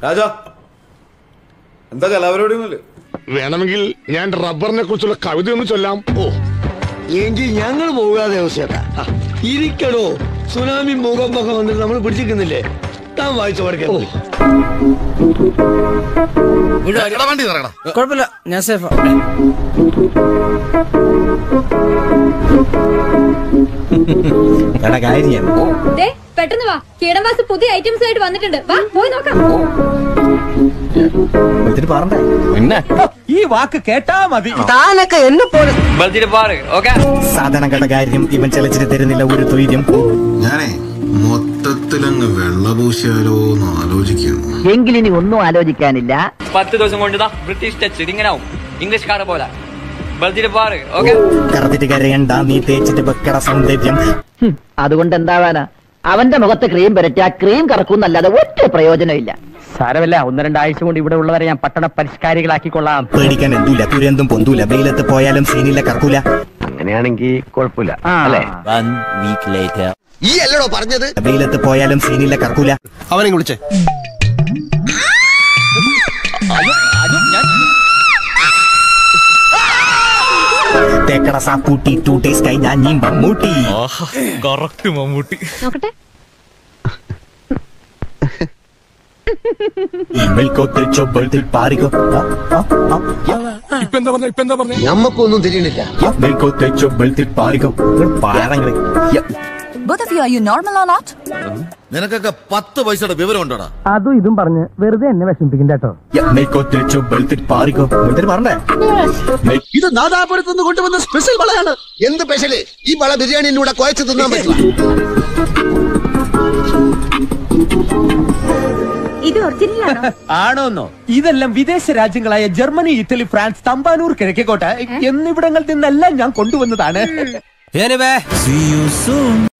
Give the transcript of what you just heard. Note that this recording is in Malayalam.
രാജാ എന്താ കലാപരിപാടിയൊന്നുമില്ലേ വേണമെങ്കിൽ ഞാൻ റബ്ബറിനെ കുറിച്ചുള്ള കവിത ഒന്ന് ചൊല്ലാം ഓ എങ്കിൽ ഞങ്ങൾ പോകാതെ ദിവസേട്ടാ ഇരിക്കടോ സുനാമി ഭൂകമ്പൊക്കെ വന്നിട്ട് നമ്മൾ പിടിച്ചിരിക്കുന്നില്ലേ താൻ വായിച്ചു പഠിക്കാൻ കുഴപ്പമില്ല ഞാൻ സേഫാ എടാ കാര്യം ദേ പെട്ടെന്ന് വാ കീടംവാസ് പുതിയ ഐറ്റംസ് ആയിട്ട് വന്നിട്ടുണ്ട് വാ പോയി നോക്കാം എടുത്തിട്ട് പറഞ്ഞേ ഈ വാക്ക് കേട്ടാ മതി താനൊക്കെ എന്നെ പോലെ സാധനം കണ്ട കാര്യം ഇവൻ ചലച്ചിട്ട് തരുന്നില്ല ഒരു തൊയ്ര്യം ഞാനേ മൊത്തത്തിലങ്ങ് വെള്ളപൂശിയാലോ എന്ന് ആലോചിക്കുന്നു എങ്കിലിനി ഒന്നും ആലോചിക്കാനില്ല പത്ത് ദിവസം കൊണ്ട് ഇതാ ബ്രിട്ടീഷ് ടച്ച് ഇതിങ്ങനെ ആവും ഇംഗ്ലീഷ്കാരെ പോലെ ബൾജിട്ട് പാറ് ഓക്കെ കറത്തിട്ട് കരയണ്ട നീ തേച്ചിട്ട് വെക്കട സൗന്ദര്യം ഹും, അതുകൊണ്ട് എന്താവാനാ അവന്റെ മുഖത്ത് ക്രീം പുരട്ടി ആ ക്രീം കറക്കുന്നല്ലാതെ ഒറ്റ പ്രയോജനമില്ല സാരമില്ല ഒന്ന് രണ്ടാഴ്ച കൊണ്ട് ഇവിടെ ഉള്ളവരെ ഞാൻ പട്ടണ പരിഷ്കാരികളാക്കിക്കൊള്ളാം പേടിക്കാൻ എന്തൂല തുരന്തും പൊന്തൂല വെയിലത്ത് പോയാലും സീനില്ല കറക്കൂല അങ്ങനെയാണെങ്കിൽ കുഴപ്പമില്ല അല്ലേ ഈ അല്ലടോ പറഞ്ഞത് വെയിലത്ത് പോയാലും സീനില്ല കറക്കൂല അവനെ വിളിച്ചേ തേക്കട സാപ്പൂട്ടി ടു ഡേയ്സ് കഴിഞ്ഞാ നീ മമ്മൂട്ടി നോക്കട്ടെ ഇമെൽക്കൊത്തിൽ ചൊബ്ബത്തിൽ പാറിക്കോ ഇപ്പൊ എന്താ പറഞ്ഞ ഇപ്പൊ എന്താ പറഞ്ഞ ഞമ്മക്കൊന്നും തിരിയണില്ല ഇമെൽക്കൊത്തിൽ ചൊബ്ബത്തിൽ പാറിക്കോ പാറങ്ങളെ Both of you, are you normal or not? നിനക്കൊക്കെ പത്ത് പൈസയുടെ വിവരം ഉണ്ടോടാ അതും ഇതും പറഞ്ഞ് വെറുതെ എന്നെ വിഷമിപ്പിക്കും കേട്ടോ ഇമെൽക്കൊത്തിൽ ചൊബ്ബത്തിൽ പാറിക്കോ എന്നിട്ട് പറഞ്ഞേ ഇത് നാദാപുരത്ത് കൊണ്ടുവന്ന സ്പെഷ്യൽ വളയാണ് എന്ത് സ്പെഷ്യല് ഈ വള ബിരിയാണിയിലൂടെ കുഴച്ച് തിന്നാൻ പറ്റില്ല ഇത് ഒറിജിനൽ ആണോ ആണോന്നോ ഇതെല്ലാം വിദേശ രാജ്യങ്ങളായ Germany Italy France Thampanoor Kizhakkekotta എന്നിവിടങ്ങളിൽ നിന്നെല്ലാം ഞാൻ കൊണ്ടുവന്നതാണ്